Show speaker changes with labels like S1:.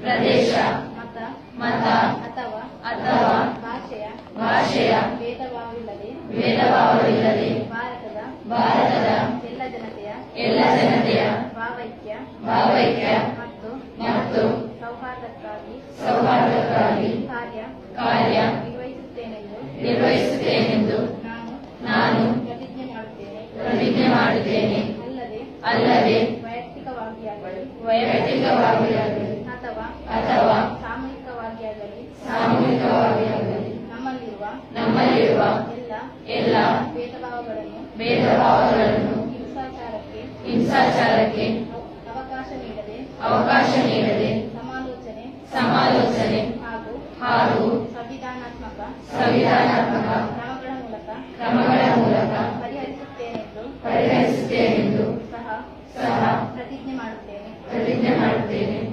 S1: ಪ್ರದೇಶ
S2: ಮತ
S1: ಮತ
S2: ಅಥವಾ
S1: ಅಥವಾ
S2: ಭಾಷೆಯ
S1: ಭಾಷೆಯ
S2: ಭೇದಭಾವವಿಲ್ಲದೆ
S1: ಭೇದಭಾವವಿಲ್ಲದೆ
S2: ಭಾರತದ
S1: ಭಾರತದ
S2: ಎಲ್ಲ ಜನತೆಯ
S1: ಎಲ್ಲ ಜನತೆಯ
S2: ಭಾವೈಕ್ಯ
S1: ಭಾವೈಕ್ಯ
S2: ಮತ್ತು
S1: ಮತ್ತು
S2: ಸೌಹಾರ್ದಕ್ಕಾಗಿ
S1: ಸೌಹಾರ್ದಕ್ಕಾಗಿ
S2: ಕಾರ್ಯ
S1: ಕಾರ್ಯ
S2: ನಿರ್ವಹಿಸುತ್ತೇನೆಂದು
S1: ನಿರ್ವಹಿಸುತ್ತೇನೆಂದು
S2: ನಾನು
S1: ನಾನು
S2: ಪ್ರತಿಜ್ಞೆ ಮಾಡುತ್ತೇನೆ
S1: ಪ್ರತಿಜ್ಞೆ ಮಾಡುತ್ತೇನೆ
S2: ಅಲ್ಲದೆ
S1: ಅಲ್ಲದೆ
S2: ವೈಯಕ್ತಿಕವಾಗಿಯಾಗಲಿ
S1: ವೈಯಕ್ತಿಕವಾಗಿ ಆಗಲಿ
S2: ಅಥವಾ
S1: ಅಥವಾ
S2: ಸಾಮೂಹಿಕವಾಗಿಯಾಗಲಿ
S1: ಸಾಮೂಹಿಕವಾಗಿ ಆಗಲಿ
S2: ನಮ್ಮಲ್ಲಿರುವ
S1: ನಮ್ಮಲ್ಲಿರುವ
S2: ಎಲ್ಲ
S1: ಎಲ್ಲ
S2: ಭೇದಭಾವಗಳನ್ನು
S1: ಭೇದಭಾವಗಳನ್ನು
S2: ಹಿಂಸಾಚಾರಕ್ಕೆ
S1: ಹಿಂಸಾಚಾರಕ್ಕೆ
S2: ಅವ- ಅವಕಾಶ ನೀಡದೆ
S1: ಅವಕಾಶ ನೀಡದೆ
S2: ಸಮಾಲೋಚನೆ
S1: ಸಮಾಲೋಚನೆ
S2: ಹಾಗೂ
S1: ಹಾಗೂ
S2: ಸಂವಿಧಾನಾತ್ಮಕ
S1: ಸಂವಿಧಾನಾತ್ಮಕ
S2: ಕ್ರಮಗಳ ಮೂಲಕ
S1: ಕ್ರಮಗಳ ಮೂಲಕ
S2: ಪರಿಹರಿಸುತ್ತೇನೆಂದು
S1: ಪರಿಹರಿಸುತ್ತೇನೆಂದು
S2: ಸಹ
S1: ಸಹ
S2: ಪ್ರತಿಜ್ಞೆ ಮಾಡುತ್ತೇನೆ
S1: ಪ್ರತಿಜ್ಞೆ ಮಾಡುತ್ತೇನೆ